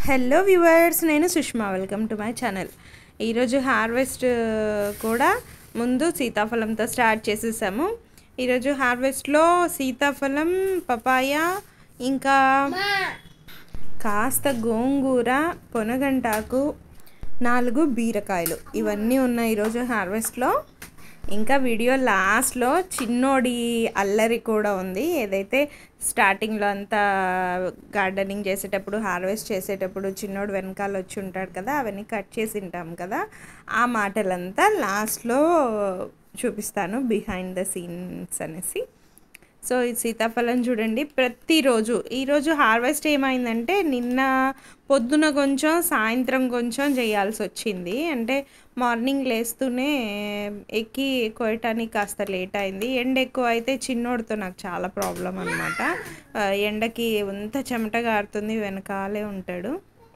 Hello viewers నేను Sushma welcome to my channel ఈరోజు harvest కూడా ముందు సీతాఫలంతో స్టార్ట్ చేసేసాము ఈరోజు హార్వెస్ట్లో సీతాఫలం పపాయ ఇంకా కాస్త గోంగూర పొనగంటాకు నాలుగు బీరకాయలు ఇవన్నీ ఉన్నాయి ఈరోజు హార్వెస్ట్లో ఇంకా వీడియో లాస్ట్లో చిన్నోడి అల్లరి కూడా ఉంది ఏదైతే స్టార్టింగ్లో అంతా గార్డెనింగ్ చేసేటప్పుడు హార్వెస్ట్ చేసేటప్పుడు చిన్నోడు వెనకాల వచ్చి ఉంటాడు కదా అవన్నీ కట్ చేసి ఉంటాం కదా ఆ మాటలంతా లాస్ట్లో చూపిస్తాను బిహైండ్ ద సీన్స్ అనేసి సో ఈ సీతాఫలం చూడండి ప్రతిరోజు ఈరోజు హార్వెస్ట్ ఏమైందంటే నిన్న పొద్దున కొంచెం సాయంత్రం కొంచెం చేయాల్సి వచ్చింది అంటే మార్నింగ్ లేస్తూనే ఎక్కి కోయటానికి కాస్త లేట్ అయింది ఎండ ఎక్కువ అయితే చిన్నోడితో నాకు చాలా ప్రాబ్లం అనమాట ఎండకి ఎంత చెమట గారుతుంది వెనకాలే ఉంటాడు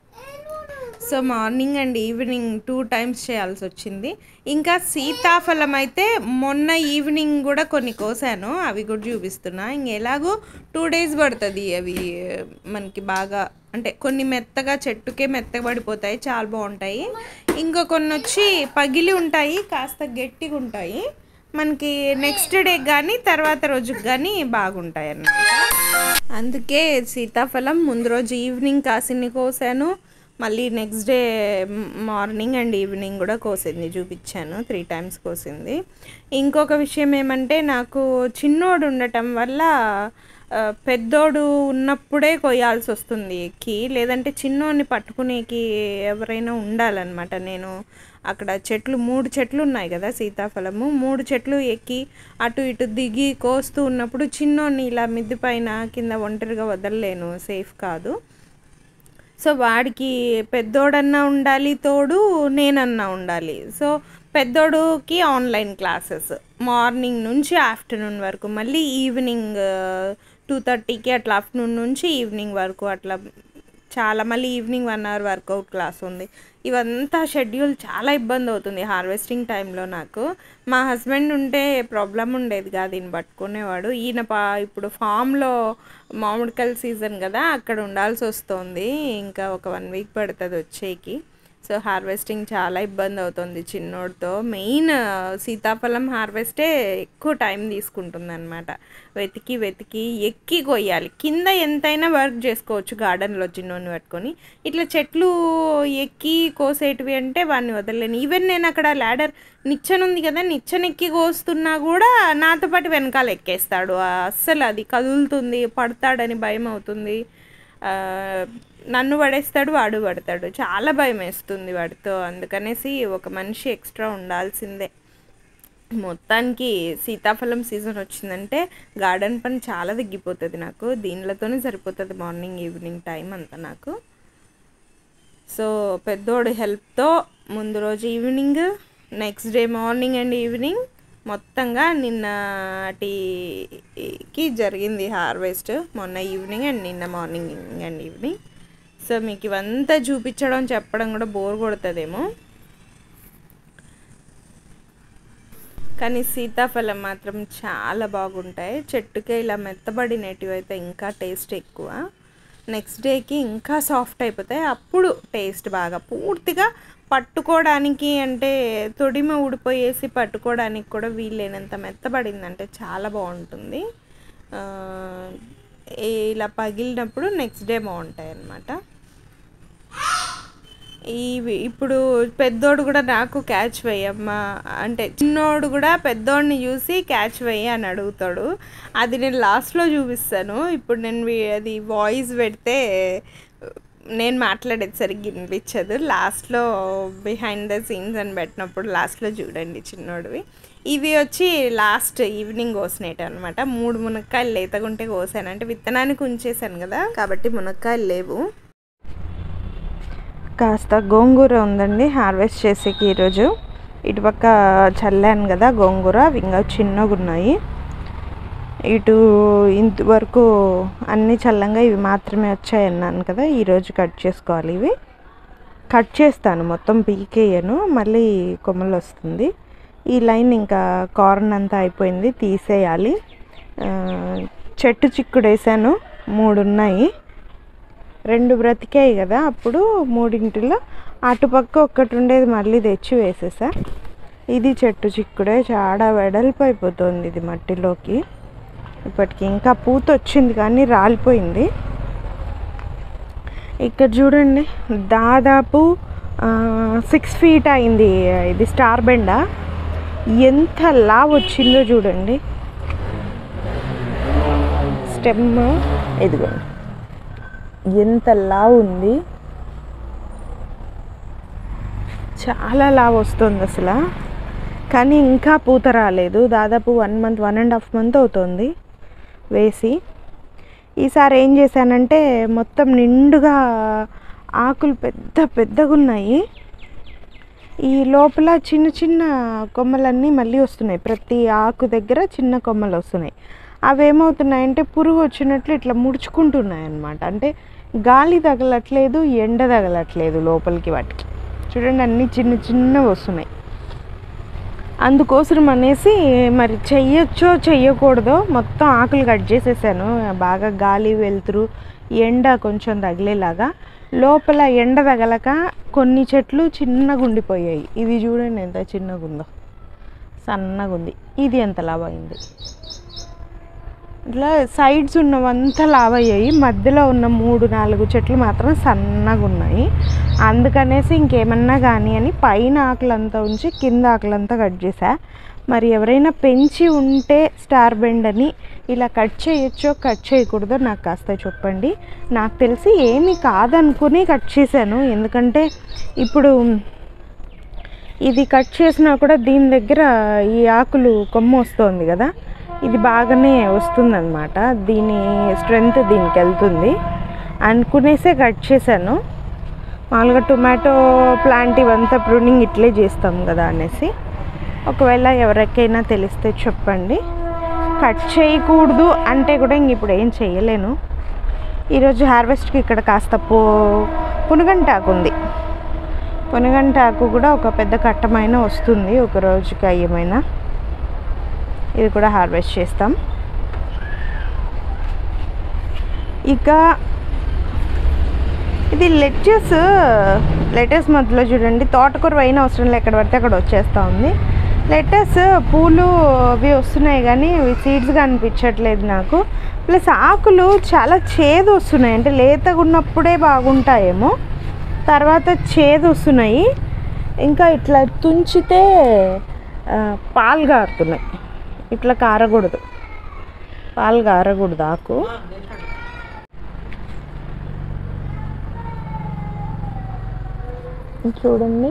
so morning and evening two times చేయాల్సి వచ్చింది ఇంకా సీతాఫలం అయితే మొన్న ఈవినింగ్ కూడా కొన్ని కోసాను అవి కూడా చూపిస్తున్నా ఇంక ఎలాగో టూ డేస్ పడుతుంది అవి మనకి బాగా అంటే కొన్ని మెత్తగా చెట్టుకే మెత్తగా పడిపోతాయి చాలా బాగుంటాయి ఇంకా కొన్ని వచ్చి పగిలి ఉంటాయి కాస్త గట్టిగా ఉంటాయి మనకి నెక్స్ట్ డే కానీ తర్వాత రోజుకి కానీ బాగుంటాయి అన్నమాట అందుకే సీతాఫలం ముందు రోజు ఈవినింగ్ కాసిన్ని కోసాను మళ్ళీ next day morning and evening కూడా కోసింది చూపించాను త్రీ టైమ్స్ కోసింది ఇంకొక విషయం ఏమంటే నాకు చిన్నోడు ఉండటం వల్ల పెద్దోడు ఉన్నప్పుడే కొయ్యాల్సి వస్తుంది ఎక్కి లేదంటే చిన్నోడిని పట్టుకునేకి ఎవరైనా ఉండాలన్నమాట నేను అక్కడ చెట్లు మూడు చెట్లు ఉన్నాయి కదా సీతాఫలము మూడు చెట్లు ఎక్కి అటు ఇటు దిగి కోస్తూ ఉన్నప్పుడు చిన్నోడిని ఇలా మిద్ది పైన కింద ఒంటరిగా వదలలేను సేఫ్ కాదు సో వాడికి పెద్దోడన్నా ఉండాలి తోడు నేనన్నా ఉండాలి సో పెద్దోడుకి ఆన్లైన్ క్లాసెస్ మార్నింగ్ నుంచి ఆఫ్టర్నూన్ వరకు మళ్ళీ ఈవినింగ్ టూ థర్టీకి అట్లా ఆఫ్టర్నూన్ నుంచి ఈవినింగ్ వరకు అట్లా చాలా మళ్ళీ evening one hour workout class ఉంది ఇవంతా షెడ్యూల్ చాలా ఇబ్బంది అవుతుంది హార్వెస్టింగ్ టైంలో నాకు మా హస్బెండ్ ఉంటే ప్రాబ్లం ఉండేది కాదు ఈయన పట్టుకునేవాడు ఈయన పా ఇప్పుడు ఫామ్లో మామిడికాయల సీజన్ కదా అక్కడ ఉండాల్సి వస్తుంది ఇంకా ఒక వన్ వీక్ పడుతుంది వచ్చేకి సో హార్వెస్టింగ్ చాలా ఇబ్బంది అవుతుంది చిన్నోడితో మెయిన్ సీతాఫలం హార్వెస్టే ఎక్కువ టైం తీసుకుంటుంది అనమాట వెతికి వెతికి ఎక్కి కొయ్యాలి కింద ఎంతైనా వర్క్ చేసుకోవచ్చు గార్డెన్లో చిన్నోని పట్టుకొని ఇట్లా చెట్లు ఎక్కి కోసేటివి అంటే వాడిని వదలలేను ఈవెన్ నేను అక్కడ ల్యాడర్ నిచ్చెన ఉంది కదా నిచ్చెన ఎక్కి కోస్తున్నా కూడా నాతో పాటు వెనకాల ఎక్కేస్తాడు అస్సలు అది కదులుతుంది పడతాడని భయం అవుతుంది నన్ను పడేస్తాడు వాడు పడతాడు చాలా భయం వేస్తుంది వాడితో అందుకనేసి ఒక మనిషి ఎక్స్ట్రా ఉండాల్సిందే మొత్తానికి సీతాఫలం సీజన్ వచ్చిందంటే గార్డెన్ పని చాలా తగ్గిపోతుంది నాకు దీనిలతోనే సరిపోతుంది మార్నింగ్ ఈవినింగ్ టైం అంతా నాకు సో పెద్దోడి హెల్ప్తో ముందు రోజు evening next day morning and evening మొత్తంగా నిన్నటికి జరిగింది హార్వెస్ట్ మొన్న ఈవినింగ్ అండ్ నిన్న మార్నింగ్ అండ్ ఈవినింగ్ సో మీకు ఇవంతా చూపించడం చెప్పడం కూడా బోర్ కొడుతుందేమో కానీ సీతాఫలం మాత్రం చాలా బాగుంటాయి చెట్టుకే ఇలా మెత్తబడినటివి అయితే ఇంకా టేస్ట్ ఎక్కువ నెక్స్ట్ డేకి ఇంకా సాఫ్ట్ అయిపోతాయి అప్పుడు టేస్ట్ బాగా పూర్తిగా పట్టుకోవడానికి అంటే తొడిమ ఊడిపోయేసి పట్టుకోవడానికి కూడా వీలైనంత మెత్తబడిందంటే చాలా బాగుంటుంది ఇలా పగిలినప్పుడు నెక్స్ట్ డే బాగుంటాయి అన్నమాట ఇవి ఇప్పుడు పెద్దోడు కూడా నాకు క్యాచ్ వేయమ్మా అంటే చిన్నోడు కూడా పెద్దోడిని చూసి క్యాచ్ వేయి అని అడుగుతాడు అది నేను లాస్ట్లో చూపిస్తాను ఇప్పుడు నేను అది వాయిస్ పెడితే నేను మాట్లాడేది సరిగ్గా వినిపించదు లాస్ట్లో బిహైండ్ ద సీన్స్ అని పెట్టినప్పుడు లాస్ట్లో చూడండి చిన్నోడివి ఇవి వచ్చి లాస్ట్ ఈవినింగ్ కోసినట్టు అనమాట మూడు మునక్కాయలు లేతగుంటే కోసాను అంటే విత్తనానికి ఉంచేసాను కదా కాబట్టి మునక్కాయలు లేవు కాస్త గోంగూర ఉందండి హార్వెస్ట్ చేసేకి ఈరోజు ఇటుపక్క చల్లాను కదా గోంగూర అవి ఇంకా చిన్నగా ఉన్నాయి ఇటు ఇంతవరకు అన్ని చల్లంగా ఇవి మాత్రమే వచ్చాయన్నాను కదా ఈరోజు కట్ చేసుకోవాలి ఇవి కట్ చేస్తాను మొత్తం పీకేయను మళ్ళీ కొమ్మలు వస్తుంది ఈ లైన్ ఇంకా కార్న్ అంతా అయిపోయింది తీసేయాలి చెట్టు చిక్కుడు వేసాను మూడు ఉన్నాయి రెండు బ్రతికాయి కదా అప్పుడు మూడింటిలో అటుపక్క ఒక్కటి ఉండేది మళ్ళీ తెచ్చి వేసేసా ఇది చెట్టు చిక్కుడే చాలా వెడల్పు అయిపోతుంది ఇది మట్టిలోకి ఇప్పటికి ఇంకా పూత వచ్చింది కానీ రాలిపోయింది ఇక్కడ చూడండి దాదాపు సిక్స్ ఫీట్ అయింది ఇది స్టార్ బెండ ఎంత లావ్ వచ్చిందో చూడండి స్టెమ్ ఇదిగోండి ఎంత లావ్ ఉంది చాలా లావ్ వస్తుంది అసలు కానీ ఇంకా పూత రాలేదు దాదాపు one month one and half month అవుతుంది వేసి ఈసారి ఏం చేశానంటే మొత్తం నిండుగా ఆకులు పెద్ద పెద్దగా ఉన్నాయి ఈ లోపల చిన్న చిన్న కొమ్మలన్నీ మళ్ళీ వస్తున్నాయి ప్రతి ఆకు దగ్గర చిన్న కొమ్మలు వస్తున్నాయి అవి ఏమవుతున్నాయంటే పురుగు వచ్చినట్లు ఇట్లా ముడుచుకుంటున్నాయి అన్నమాట అంటే గాలి తగలట్లేదు ఎండ తగలట్లేదు లోపలికి వాటికి చూడండి అన్నీ చిన్న చిన్నవి వస్తున్నాయి అందుకోసం అనేసి మరి చెయ్యొచ్చో చెయ్యకూడదో మొత్తం ఆకులు కట్ చేసేసాను బాగా గాలి వెలుతురు ఎండ కొంచెం తగిలేలాగా లోపల ఎండ తగలక కొన్ని చెట్లు చిన్నగా ఉండిపోయాయి ఇది చూడండి ఎంత చిన్నగా ఉందో సన్నగా ఉంది ఇది ఎంత లావ్ అయింది ఇట్లా సైడ్స్ ఉన్నవంతా లావ్ అయ్యాయి మధ్యలో ఉన్న మూడు నాలుగు చెట్లు మాత్రం సన్నగా ఉన్నాయి అందుకనేసి ఇంకేమన్నా కానీ అని పైన ఆకులంతా ఉంచి కింద ఆకులంతా కట్ చేసా మరి ఎవరైనా పెంచి ఉంటే స్టార్ బెండ్ అని ఇలా కట్ చేయొచ్చో కట్ చేయకూడదో నాకు కాస్త చెప్పండి నాకు తెలిసి ఏమీ కాదనుకుని కట్ చేశాను ఎందుకంటే ఇప్పుడు ఇది కట్ చేసినా కూడా దీని దగ్గర ఈ ఆకులు కొమ్మ వస్తుంది కదా ఇది బాగానే వస్తుందన్నమాట దీని స్ట్రెంగ్త్ దీనికి వెళ్తుంది అనుకునేసే కట్ చేశాను మామూలుగా టొమాటో ప్లాంట్ ఇవంతా ప్రూనింగ్ ఇట్లే చేస్తాం కదా అనేసి ఒకవేళ ఎవరికైనా తెలిస్తే చెప్పండి కట్ చేయకూడదు అంటే కూడా ఇంక ఇప్పుడు ఏం చేయలేను ఈరోజు హార్వెస్ట్కి ఇక్కడ కాస్త పో పునుగంటాకు ఉంది పునుగంటాకు కూడా ఒక పెద్ద కట్టమైన వస్తుంది ఒక రోజుకి అయ్యమైనా ఇది కూడా హార్వెస్ట్ చేస్తాం ఇక ఇది లెట్యూస్ లెటస్ మధ్యలో చూడండి తోటకూర అయినా అవసరం లేదు ఎక్కడ పడితే అక్కడ వచ్చేస్తూ ఉంది లెటస్ పూలు అవి వస్తున్నాయి కానీ అవి సీడ్స్గా అనిపించట్లేదు నాకు ప్లస్ ఆకులు చాలా చేదు వస్తున్నాయి అంటే లేతగా ఉన్నప్పుడే బాగుంటాయేమో తర్వాత చేదు వస్తున్నాయి ఇంకా ఇట్లా తుంచితే ఆ, పాలు గారుతున్నాయి ఇట్లా కారకూడదు పాలు కారకూడదు ఆకు చూడండి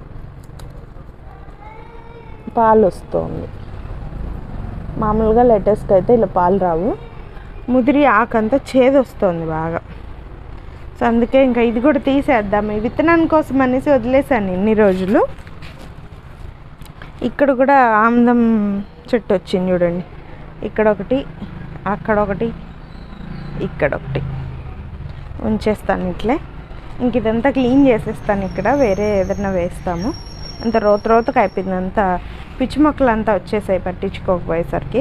పాలు వస్తుంది మామూలుగా లెటర్స్కి అయితే ఇలా పాలు రావు ముదిరి ఆకంతా చేదు వస్తుంది బాగా సో అందుకే ఇంకా ఇది కూడా తీసేద్దాం ఈ విత్తనాన్ని కోసం అనేసి వదిలేసాను ఇన్ని రోజులు ఇక్కడ కూడా ఆముదం చెట్టు వచ్చింది చూడండి ఇక్కడ ఒకటి అక్కడ ఒకటి ఇక్కడ ఒకటి ఉంచేస్తాను ఇట్లే ఇంక ఇదంతా క్లీన్ చేసేస్తాను ఇక్కడ వేరే ఏదైనా వేస్తాము అంత రోత రోతకు అయిపోయింది అంత పిచ్చి మొక్కలు అంతా వచ్చేసాయి పట్టించుకోకపోయేసరికి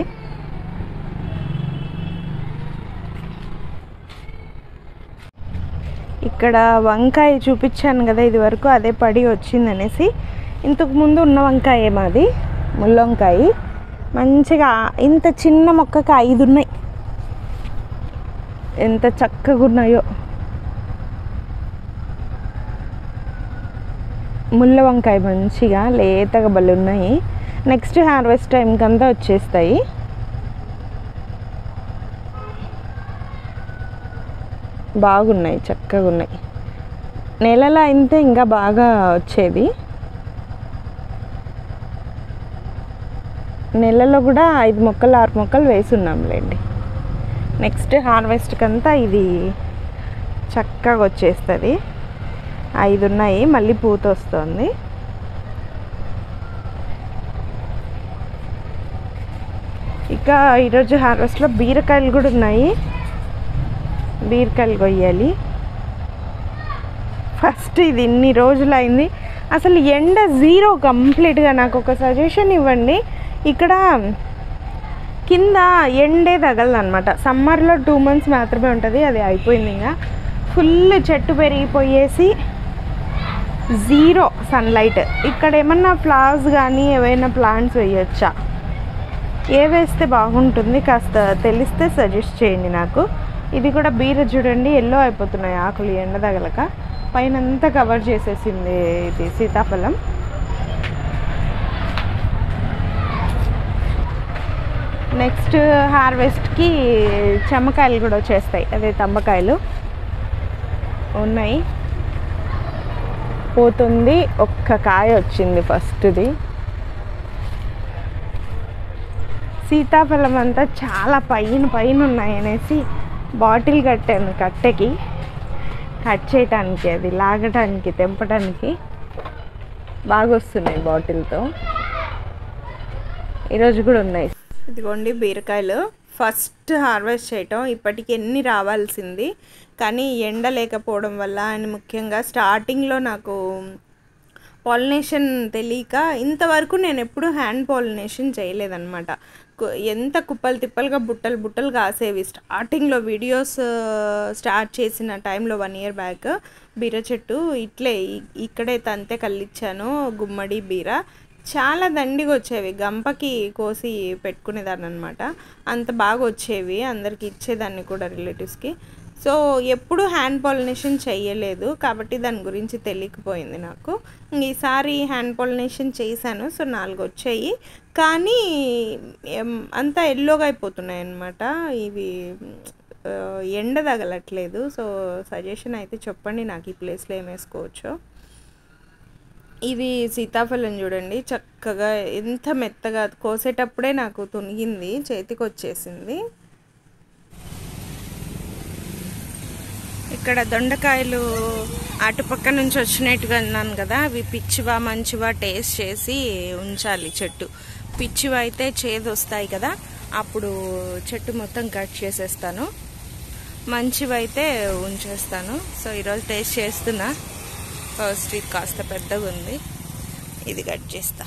ఇక్కడ వంకాయ చూపించాను కదా ఇది వరకు అదే పడి వచ్చిందనేసి ఇంతకు ముందు ఉన్న వంకాయ మాది ముల్లొంకాయ మంచిగా ఇంత చిన్న మొక్కకి ఐదు ఉన్నాయి ఎంత చక్కగా ఉన్నాయో ముళ్ళ వంకాయ మంచిగా లేతగా బలి ఉన్నాయి నెక్స్ట్ హార్వెస్ట్ టైంకి అంతా వచ్చేస్తాయి బాగున్నాయి చక్కగా ఉన్నాయి నెలలో అయితే ఇంకా బాగా వచ్చేది నెలలో కూడా ఐదు మొక్కలు ఆరు మొక్కలు వేసున్నాంలేండి నెక్స్ట్ హార్వెస్ట్కి అంతా ఇది చక్కగా వచ్చేస్తుంది ఐదు ఉన్నాయి మళ్ళీ పూత వస్తుంది ఇక ఈరోజు హార్వెస్ట్లో బీరకాయలు కూడా ఉన్నాయి బీరకాయలు కొయ్యాలి ఫస్ట్ ఇది ఇన్ని రోజులు అయింది అసలు ఎండ జీరో కంప్లీట్గా నాకు ఒక సజెషన్ ఇవ్వండి ఇక్కడ కింద ఎండే తగలదు అనమాట సమ్మర్లో టూ మంత్స్ మాత్రమే ఉంటుంది అది అయిపోయింది ఇంకా ఫుల్ చెట్టు పెరిగిపోయేసి జీరో సన్లైట్ ఇక్కడ ఏమన్నా ఫ్లవర్స్ కానీ ఏవైనా ప్లాంట్స్ వేయొచ్చా ఏ వేస్తే బాగుంటుంది కాస్త తెలిస్తే సజెస్ట్ చేయండి నాకు ఇది కూడా బీర చూడండి ఎల్లో అయిపోతున్నాయి ఆకులు ఎండ తగలక పైన అంతా కవర్ చేసేసింది ఇది సీతాఫలం నెక్స్ట్ హార్వెస్ట్కి చెమ్మకాయలు కూడా వచ్చేస్తాయి అదే తమ్మకాయలు ఉన్నాయి పోతుంది ఒక్క కాయ వచ్చింది ఫస్ట్ది సీతాఫలం అంతా చాలా పైన పైన ఉన్నాయి అనేసి బాటిల్ కట్టాను కట్టెకి కట్ చేయటానికి అది లాగటానికి తెంపటానికి బాగా వస్తున్నాయి బాటిల్తో ఈరోజు కూడా ఉన్నాయి ఇదిగోండి బీరకాయలు ఫస్ట్ హార్వెస్ట్ చేయటం ఇప్పటికి ఎన్ని రావాల్సింది కానీ ఎండ లేకపోవడం వల్ల అండ్ ముఖ్యంగా స్టార్టింగ్లో నాకు పాలినేషన్ తెలియక ఇంతవరకు నేను ఎప్పుడు హ్యాండ్ పాలినేషన్ చేయలేదన్నమాట కు- ఎంత కుప్పలు తిప్పలుగా బుట్టలు బుట్టలు కాసేవి స్టార్టింగ్లో వీడియోస్ స్టార్ట్ చేసిన టైంలో వన్ ఇయర్ బ్యాక్ బీర చెట్టు ఇట్లే ఇ- ఇక్కడే తంతే కల్లిచ్చాను గుమ్మడి బీర చాలా దండిగా వచ్చేవి గంపకి కోసి పెట్టుకునేదాన్ని అనమాట అంత బాగా వచ్చేవి అందరికి ఇచ్చేదాన్ని కూడా రిలేటివ్స్కి సో ఎప్పుడు హ్యాండ్ పాలినేషన్ చెయ్యలేదు కాబట్టి దాని గురించి తెలియకపోయింది నాకు ఈసారి హ్యాండ్ పాలినేషన్ చేశాను సో నాలుగు వచ్చాయి కానీ ఎం, అంతా ఎల్లోగా అయిపోతున్నాయి అన్నమాట ఇవి ఆ, ఎండ తగలట్లేదు సో సజెషన్ అయితే చెప్పండి నాకు ఈ ప్లేస్లో ఏం వేసుకోవచ్చో ఇది సీతాఫలం చూడండి చక్కగా ఎంత మెత్తగా కోసేటప్పుడే నాకు తునిగింది చేతికి వచ్చేసింది ఇక్కడ దొండకాయలు అటుపక్క నుంచి వచ్చినట్టుగా అన్నాను కదా అవి పిచ్చివా మంచివా టేస్ట్ చేసి ఉంచాలి చెట్టు పిచ్చివా అయితే చేదు వస్తాయి కదా అప్పుడు చెట్టు మొత్తం కట్ చేసేస్తాను మంచివైతే ఉంచేస్తాను సో ఈరోజు టేస్ట్ చేస్తున్నా ఫస్ట్ ఇది కాస్త పెద్దగా ఉంది ఇది కట్ చేస్తా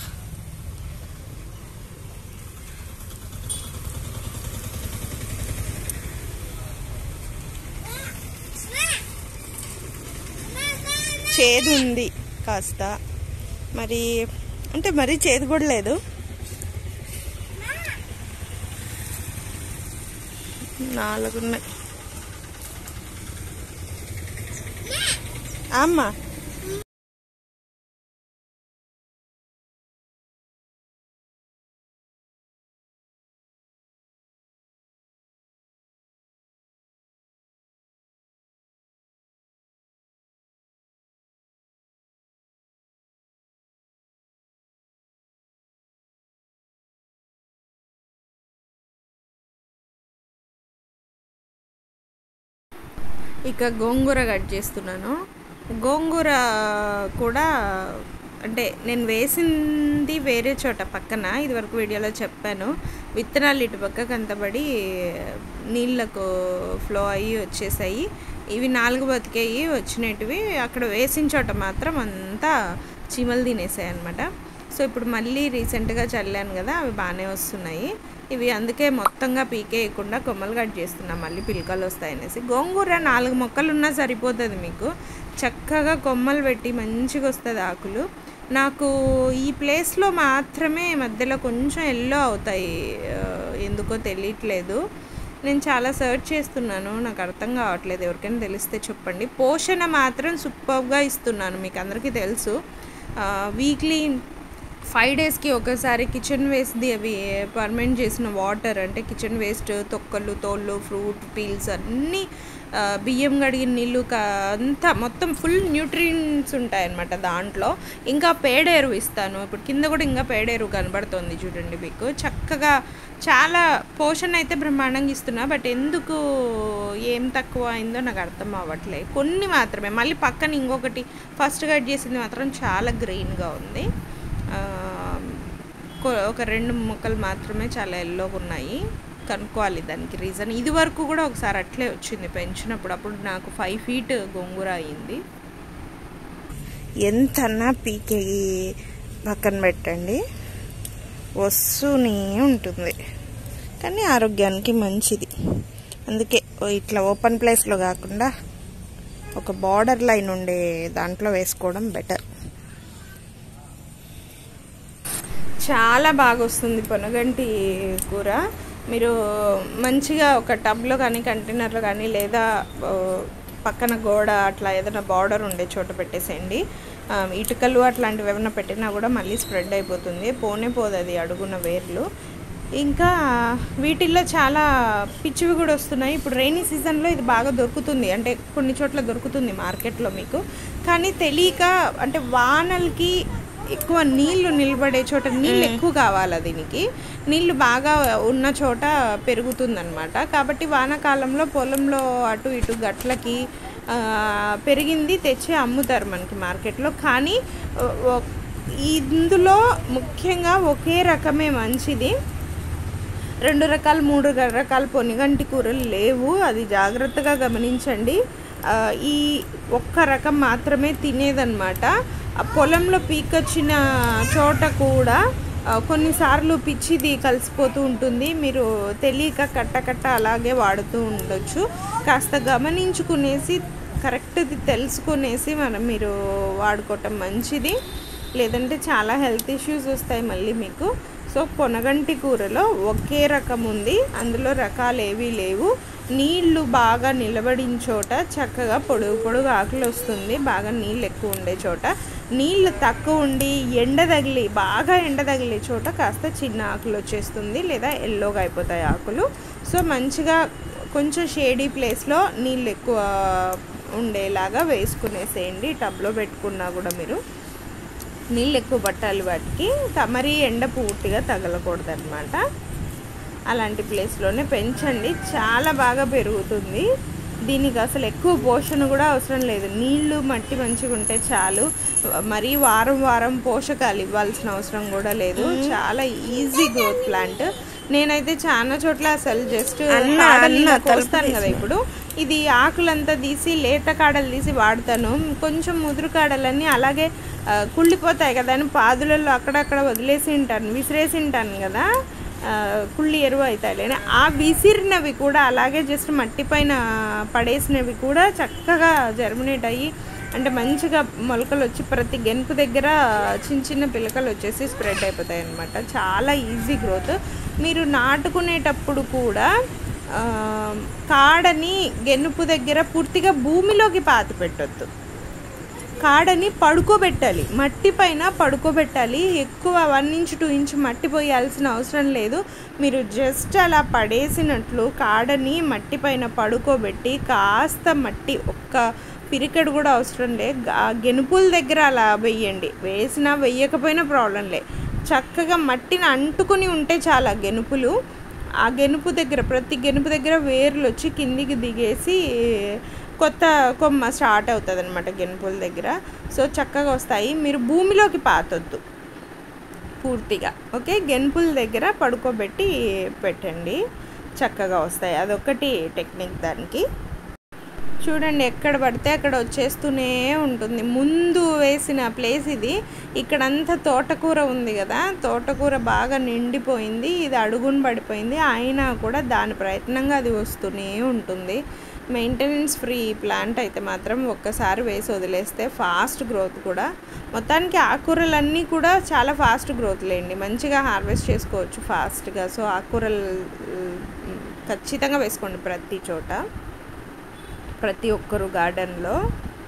చేదు ఉంది కాస్త మరి అంటే మరీ చేదు కూడా లేదు నాలుగున్నాయి అమ్మా ఇక గోంగూర కట్ చేస్తున్నాను గోంగూర కూడా అంటే నేను వేసింది వేరే చోట పక్కన ఇదివరకు వీడియోలో చెప్పాను విత్తనాలు ఇటు పక్క కంతబడి నీళ్ళకు ఫ్లో అయ్యి వచ్చేసాయి ఇవి నాలుగు బతికాయి వచ్చినటివి అక్కడ వేసిన చోట మాత్రం అంతా చీమలు తినేసాయి అనమాట సో ఇప్పుడు మళ్ళీ రీసెంట్గా చల్లాను కదా అవి బాగానే వస్తున్నాయి ఇవి అందుకే మొత్తంగా పీకేయకుండా కొమ్మలు కట్ చేస్తున్నాం మళ్ళీ పిలకలు వస్తాయనేసి గోంగూర నాలుగు మొక్కలు ఉన్నా సరిపోతుంది మీకు చక్కగా కొమ్మలు పెట్టి మంచిగా వస్తుంది ఆకులు నాకు ఈ ప్లేస్లో మాత్రమే మధ్యలో కొంచెం ఎల్లో అవుతాయి ఆ, ఎందుకో తెలియట్లేదు నేను చాలా సర్చ్ చేస్తున్నాను నాకు అర్థం కావట్లేదు ఎవరికైనా తెలిస్తే చెప్పండి పోషణ మాత్రం సూపర్గా ఇస్తున్నాను మీకు అందరికీ తెలుసు వీక్లీ ఫైవ్ డేస్కి ఒకసారి కిచెన్ వేస్ట్ది అవి పర్మెంట్ చేసిన వాటర్ అంటే కిచెన్ వేస్ట్ తొక్కలు తోళ్ళు ఫ్రూట్ పీల్స్ అన్నీ ఆ, బియ్యం కడిగిన నీళ్ళు కా అంతా మొత్తం ఫుల్ న్యూట్రియన్స్ ఉంటాయన్నమాట దాంట్లో ఇంకా పేడేరు ఇస్తాను ఇప్పుడు కింద కూడా ఇంకా పేడేరు కనబడుతుంది చూడండి మీకు చక్కగా చాలా పోషణ అయితే బ్రహ్మాండంగా ఇస్తున్నా బట్ ఎందుకు ఏం తక్కువ అయిందో నాకు అర్థం అవ్వట్లేదు కొన్ని మాత్రమే మళ్ళీ పక్కన ఇంకొకటి ఫస్ట్ కట్ చేసింది మాత్రం చాలా గ్రీన్గా ఉంది ఆ, కొ- ఒక రెండు మొక్కలు మాత్రమే చాలా ఎల్లోగా ఉన్నాయి కనుక్కోవాలి దానికి రీజన్ ఇది వరకు కూడా ఒకసారి అట్లే వచ్చింది పెంచినప్పుడు అప్పుడు నాకు ఫైవ్ ఫీట్ గోంగూర అయింది ఎంతన్నా పీకే పక్కన పెట్టండి వస్తూనే ఉంటుంది కానీ ఆరోగ్యానికి మంచిది అందుకే ఓ ఇట్లా ఓపెన్ ప్లేస్లో కాకుండా ఒక బార్డర్ లైన్ ఉండే దాంట్లో వేసుకోవడం బెటర్ చాలా బాగా వస్తుంది పొనగంటి కూర మీరు మంచిగా ఒక టబ్లో కానీ కంటైనర్లో కానీ లేదా ఆ, పక్కన గోడ అట్లా ఏదైనా బార్డర్ ఉండే చోట పెట్టేసేయండి ఆ, ఇటుకలు అట్లాంటివి ఏమైనా పెట్టినా కూడా మళ్ళీ స్ప్రెడ్ అయిపోతుంది పోనే పోదు అది అడుగున వేర్లు ఇంకా వీటిల్లో చాలా పిచ్చివి కూడా వస్తున్నాయి ఇప్పుడు రైనీ సీజన్లో ఇది బాగా దొరుకుతుంది అంటే కొన్ని చోట్ల దొరుకుతుంది మార్కెట్లో మీకు కానీ తెలియక అంటే వానలకి ఎక్కువ నీళ్లు నిలబడే చోట నీళ్ళు ఎక్కువ కావాలి దీనికి నీళ్లు బాగా ఉన్న చోట పెరుగుతుందన్నమాట కాబట్టి వానాకాలంలో పొలంలో అటు ఇటు గట్లకి ఆ, పెరిగింది తెచ్చి అమ్ముతారు మనకి మార్కెట్లో కానీ ఓ- ఓ- ఇందులో ముఖ్యంగా ఒకే రకమే మంచిది రెండు రకాలు మూడు ర- రకాల పొనిగంటి కూరలు లేవు అది జాగ్రత్తగా గమనించండి ఆ, ఈ ఒక్క రకం మాత్రమే తినేదన్నమాట ఆ పొలంలో పీకొచ్చిన చోట కూడా ఆ, కొన్నిసార్లు పిచ్చిది కలిసిపోతూ ఉంటుంది మీరు తెలియక కట్ట కట్ట అలాగే వాడుతూ ఉండొచ్చు కాస్త గమనించుకునేసి కరెక్ట్ది తెలుసుకునేసి మనం మీరు వాడుకోవటం మంచిది లేదంటే చాలా హెల్త్ ఇష్యూస్ వస్తాయి మళ్ళీ మీకు సో పొనగంటి కూరలో ఒకే రకం ఉంది అందులో రకాలు ఏవీ లేవు నీళ్లు బాగా నిలబడిన చోట చక్కగా పొడుగు పొడుగు ఆకులు వస్తుంది బాగా నీళ్ళు ఎక్కువ ఉండే చోట నీళ్ళు తక్కువ ఉండి ఎండ తగిలి బాగా ఎండ తగిలే చోట కాస్త చిన్న ఆకులు వచ్చేస్తుంది లేదా ఎల్లోగా అయిపోతాయి ఆకులు సో మంచిగా కొంచెం షేడీ ప్లేస్లో నీళ్ళు ఎక్కువ ఉండేలాగా వేసుకునేసేయండి టబ్లో పెట్టుకున్నా కూడా మీరు నీళ్ళు ఎక్కువ పట్టాలి వాటికి త- మరీ ఎండ పూర్తిగా తగలకూడదు అనమాట అలాంటి ప్లేస్లోనే పెంచండి చాలా బాగా పెరుగుతుంది దీనికి అసలు ఎక్కువ పోషణ కూడా అవసరం లేదు నీళ్లు మట్టి మంచిగా ఉంటే చాలు మరీ వారం వారం పోషకాలు ఇవ్వాల్సిన అవసరం కూడా లేదు చాలా ఈజీ గ్రోత్ ప్లాంట్ నేనైతే చాలా చోట్ల అసలు జస్ట్ కోస్తాను కదా ఇప్పుడు ఇది ఆకులంతా తీసి లేత కాడలు తీసి వాడతాను కొంచెం ముదురు కాడలన్నీ అలాగే ఆ, కుళ్ళిపోతాయి కదా అని పాదులలో అక్కడక్కడ వదిలేసి ఉంటాను విసిరేసి ఉంటాను కదా ఆ, కుళ్ళి ఎరువు అవుతాయి లేని ఆ విసిరినవి కూడా అలాగే జస్ట్ మట్టి పైన పడేసినవి కూడా చక్కగా జర్మినేట్ అయ్యి అంటే మంచిగా మొలకలు వచ్చి ప్రతి గెనుపు దగ్గర చిన్న చిన్న పిలకలు వచ్చేసి స్ప్రెడ్ అయిపోతాయి అన్నమాట చాలా ఈజీ గ్రోత్ మీరు నాటుకునేటప్పుడు కూడా ఆ, కాడని గెనుపు దగ్గర పూర్తిగా భూమిలోకి పాతి పెట్టొద్దు కాడని పడుకోబెట్టాలి మట్టి పైన పడుకోబెట్టాలి ఎక్కువ వన్ ఇంచ్ టూ ఇంచ్ మట్టి పోయాల్సిన అవసరం లేదు మీరు జస్ట్ అలా పడేసినట్లు కాడని మట్టి పైన పడుకోబెట్టి కాస్త మట్టి ఒక్క పిరికెడు కూడా అవసరం లే గా- గెనుపుల దగ్గర అలా వెయ్యండి వేసినా వెయ్యకపోయినా ప్రాబ్లం లే చక్కగా మట్టిని అంటుకుని ఉంటే చాలా గెనుపులు ఆ గెనుపు దగ్గర ప్రతి గెనుపు దగ్గర వేర్లు వచ్చి కిందికి దిగేసి కొత్త కొమ్మ స్టార్ట్ అవుతుంది అనమాట గెనుపుల దగ్గర సో చక్కగా వస్తాయి మీరు భూమిలోకి పాతొద్దు పూర్తిగా ఓకే గెనుపుల దగ్గర పడుకోబెట్టి పెట్టండి చక్కగా వస్తాయి అదొకటి టెక్నిక్ దానికి చూడండి ఎక్కడ పడితే అక్కడ వచ్చేస్తూనే ఉంటుంది ముందు వేసిన ప్లేస్ ఇది ఇక్కడంతా తోటకూర ఉంది కదా తోటకూర బాగా నిండిపోయింది ఇది అడుగున పడిపోయింది అయినా కూడా దాని ప్రయత్నంగా అది వస్తూనే ఉంటుంది మెయింటెనెన్స్ ఫ్రీ ప్లాంట్ అయితే మాత్రం ఒక్కసారి వేసి వదిలేస్తే ఫాస్ట్ గ్రోత్ కూడా మొత్తానికి ఆకుకూరలన్నీ కూడా చాలా ఫాస్ట్ గ్రోత్ లేండి మంచిగా హార్వెస్ట్ చేసుకోవచ్చు ఫాస్ట్గా సో ఆకుకూరలు ఉమ్, ఖచ్చితంగా వేసుకోండి ప్రతి చోట ప్రతి ఒక్కరు గార్డెన్లో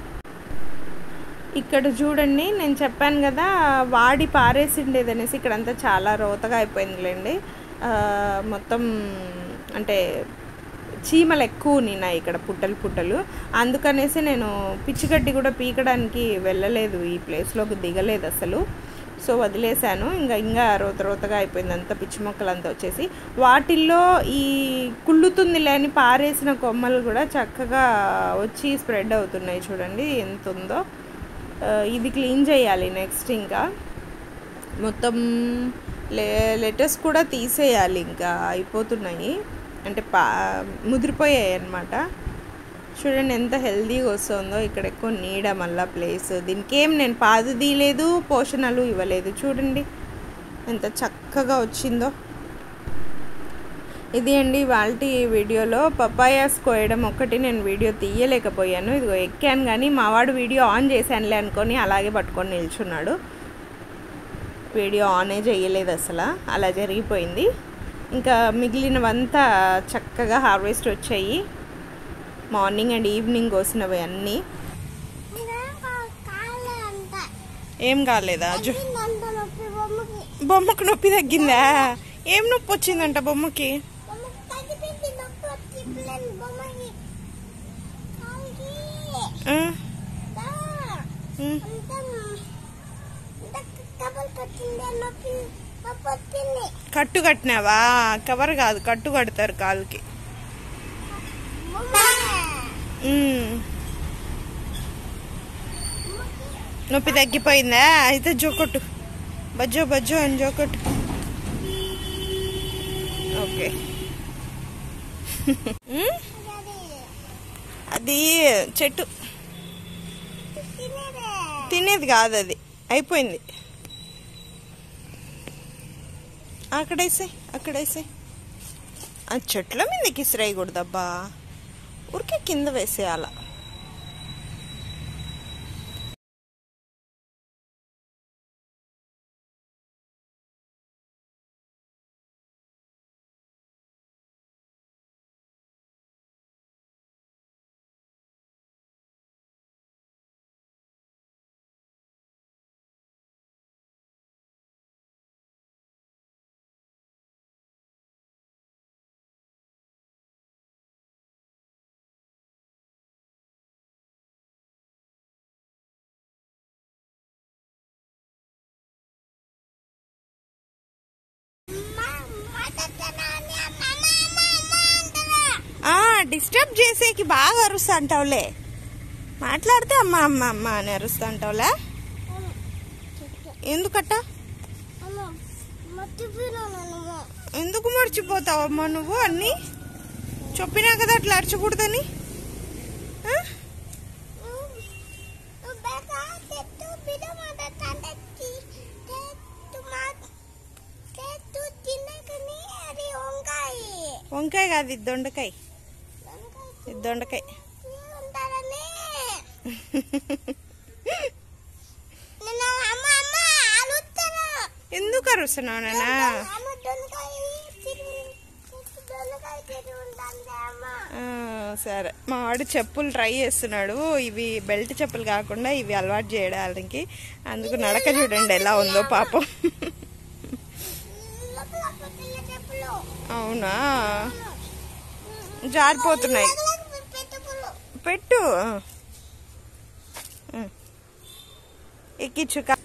ఇక్కడ చూడండి నేను చెప్పాను కదా వాడి పారేసిండేది అనేసి ఇక్కడంతా చాలా రోతగా అయిపోయిందిలేండి ఆ, మొత్తం అంటే చీమలు ఎక్కువ ఉన్నాయి ఇక్కడ పుట్టలు పుట్టలు అందుకనేసి నేను పిచ్చిగడ్డి కూడా పీకడానికి వెళ్ళలేదు ఈ ప్లేస్లోకి దిగలేదు అసలు సో వదిలేశాను ఇంకా ఇంకా రోత రోతగా అయిపోయింది అంతా పిచ్చి మొక్కలు అంతా వచ్చేసి వాటిల్లో ఈ కుళ్ళుతుంది లేని పారేసిన కొమ్మలు కూడా చక్కగా వచ్చి స్ప్రెడ్ అవుతున్నాయి చూడండి ఎంత ఉందో ఆ, ఇది క్లీన్ చేయాలి నెక్స్ట్ ఇంకా మొత్తం లే లెటర్స్ కూడా తీసేయాలి ఇంకా అయిపోతున్నాయి అంటే పా ముదిరిపోయాయి అన్నమాట చూడండి ఎంత హెల్దీగా వస్తుందో ఇక్కడ ఎక్కువ నీడ మళ్ళా ప్లేస్ దీనికి ఏం నేను పాదు తీయలేదు పోషణలు ఇవ్వలేదు చూడండి ఎంత చక్కగా వచ్చిందో ఇది అండి వాళ్ళ వీడియోలో పపాయాస్ కోయడం ఒక్కటి నేను వీడియో తీయలేకపోయాను ఇదిగో ఎక్కాను కానీ మావాడు వీడియో ఆన్ చేశానులే అనుకొని అలాగే పట్టుకొని నిల్చున్నాడు వీడియో ఆనే చేయలేదు అసలు అలా జరిగిపోయింది ఇంకా మిగిలినవంతా చక్కగా హార్వెస్ట్ వచ్చాయి మార్నింగ్ అండ్ ఈవినింగ్ కోసినవి అన్నీ ఏం కాలేదా జు బొమ్మకు నొప్పి తగ్గిందా ఏం నొప్పి వచ్చిందంట బొమ్మకి ఆ, ఉమ్. కట్టు కట్టినావా కవర్ కాదు కట్టు కడతారు కాలుకి ఉమ్. నొప్పి తగ్గిపోయిందా అయితే జోకొట్టు బజ్జో బజ్జో అని జోకొట్టు ఓకే ఉమ్? అది చెట్టు తినేది కాదు అది అయిపోయింది అక్కడేసే అక్కడేసే ఆ చెట్ల మీదకి ఇసిరేయకూడదబ్బా ఊరికే కింద వేసేయాల డిస్టర్బ్ చేసేకి బాగా అరుస్తా అంటావులే మాట్లాడితే అమ్మ అమ్మ అమ్మ అని అరుస్తా అంటావులే ఎందుకట్ట ఎందుకు మర్చిపోతావమ్మా నువ్వు అన్ని చెప్పినా కదా అట్లా అరచకూడదని ఆ? వంకాయ కాదు ఇది దొండకాయ ఇది దొండకాయ ఎందుకు అరుస్తున్నావు నాన్న ఆ, సరే మా వాడు చెప్పులు ట్రై చేస్తున్నాడు ఇవి బెల్ట్ చెప్పులు కాకుండా ఇవి అలవాటు చేయడానికి అందుకు నడక చూడండి ఎలా ఉందో పాపం అవునా జారిపోతున్నాయి పెట్టు ఆ. ఎక్కించు కా-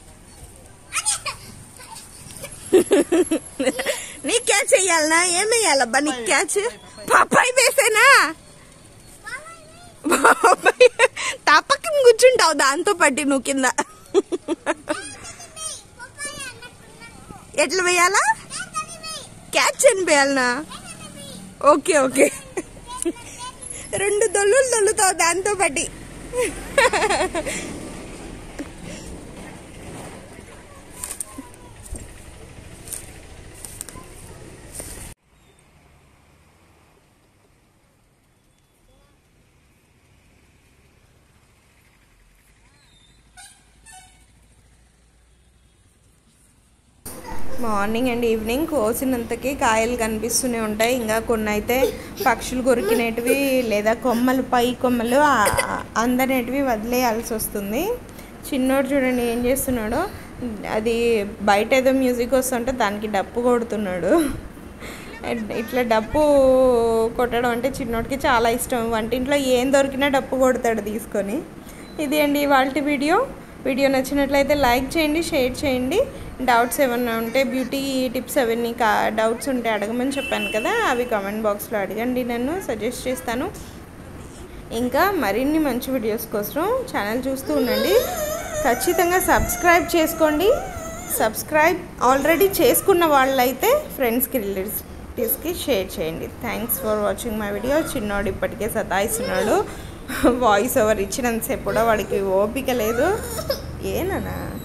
నీ క్యాచ్ వేయాలనా ఏం వేయాలబ్బా నీ క్యాచ్ పాపాయి వేసేనా బాబాయ్ తప్పకం కూర్చుంటావు దాంతో పట్టి నువ్వు కింద ఎట్లా వేయాలా క్యాచ్ అని వేయాలనా ఓకే ఓకే రెండు దొల్లులు దొల్లుతావు దాంతో పట్టి మార్నింగ్ అండ్ ఈవినింగ్ కోసినంతకి కాయలు కనిపిస్తూనే ఉంటాయి ఇంకా కొన్ని అయితే పక్షులు కొరికినటివి లేదా కొమ్మలు పై కొమ్మలు ఆ- అందనేటివి వదిలేయాల్సి వస్తుంది చిన్నోడు చూడండి ఏం చేస్తున్నాడో అది బయట ఏదో మ్యూజిక్ వస్తుంటే దానికి డప్పు కొడుతున్నాడు ఇట్లా డప్పు కొట్టడం అంటే చిన్నోడికి చాలా ఇష్టం వంటింట్లో ఏం దొరికినా డప్పు కొడతాడు తీసుకొని ఇది అండి ఇవాళ వీడియో వీడియో నచ్చినట్లయితే లైక్ చేయండి షేర్ చేయండి డౌట్స్ ఏమన్నా ఉంటే బ్యూటీ టిప్స్ అవన్నీ కా డౌట్స్ ఉంటే అడగమని చెప్పాను కదా అవి కామెంట్ బాక్స్లో అడగండి నన్ను సజెస్ట్ చేస్తాను ఇంకా మరిన్ని మంచి వీడియోస్ కోసం ఛానల్ చూస్తూ ఉండండి ఖచ్చితంగా సబ్స్క్రైబ్ చేసుకోండి సబ్స్క్రైబ్ ఆల్రెడీ చేసుకున్న వాళ్ళైతే ఫ్రెండ్స్కి రిలేటివ్స్కి షేర్ చేయండి thanks for watching my video చిన్నోడు ఇప్పటికే సతాయిస్తున్నాడు వాయిస్ ఓవర్ ఇచ్చినంతసేపు కూడా వాడికి ఓపిక లేదు ఏనా